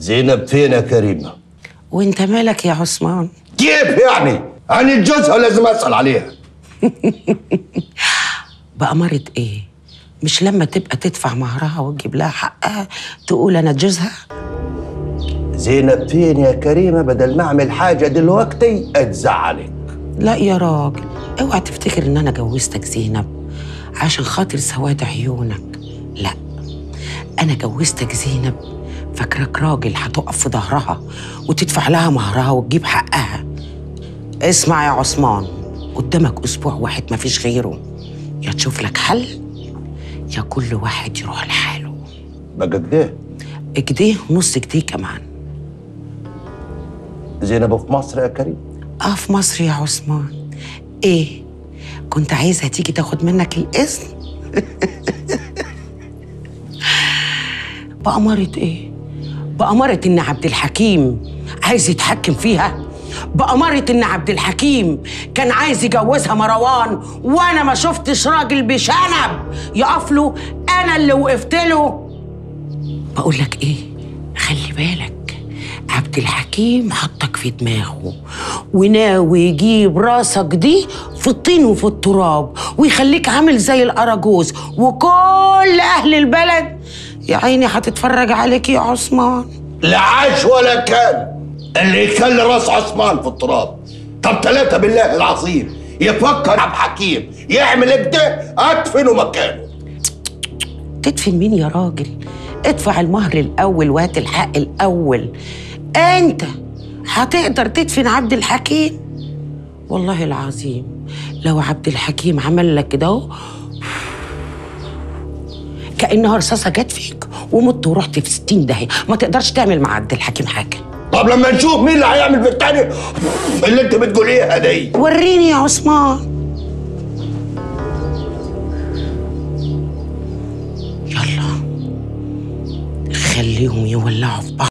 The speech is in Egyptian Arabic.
زينب فين يا كريمه وانت مالك يا عثمان كيف يعني انا جوزها لازم اسال عليها بأمارة ايه مش لما تبقى تدفع مهرها وتجيب لها حقها تقول انا جوزها زينب فين يا كريمه بدل ما اعمل حاجه دلوقتي اتزعلك لا يا راجل اوعى تفتكر ان انا جوزتك زينب عشان خاطر سواد عيونك لا انا جوزتك زينب فاكرك راجل هتقف في ظهرها وتدفع لها مهرها وتجيب حقها اسمع يا عثمان قدامك اسبوع واحد مفيش غيره يا تشوف لك حل يا كل واحد يروح لحاله بقى كده اجديه ونص جديه كمان زينب في مصر يا كريم اه في مصر يا عثمان ايه كنت عايزها تيجي تاخد منك الاذن بأمارة ايه بأمارة ان عبد الحكيم عايز يتحكم فيها بأمارة ان عبد الحكيم كان عايز يجوزها مروان وانا ما شفتش راجل بشنب يقف له انا اللي وقفت له بقول لك ايه خلي بالك عبد الحكيم حطك في دماغه وناوي يجيب راسك دي في الطين وفي التراب ويخليك عامل زي الاراجوز وكل اهل البلد يا عيني هتتفرج عليك يا عثمان لا عاش ولا كان اللي يكل راس عثمان في التراب طب ثلاثة بالله العظيم يفكر عبد حكيم يعمل كده ادفنه مكانه تدفن مين يا راجل ادفع المهر الاول وهات الحق الاول انت هتقدر تدفن عبد الحكيم والله العظيم لو عبد الحكيم عمل لك كده اهو كانها رصاصه جت فيك ومت ورحت في 60 داهيه ما تقدرش تعمل مع عبد الحكيم حاجه طب لما نشوف مين اللي هيعمل في التاني اللي انت بتقوليها دي وريني يا عثمان يلا خليهم يولعوا في بعض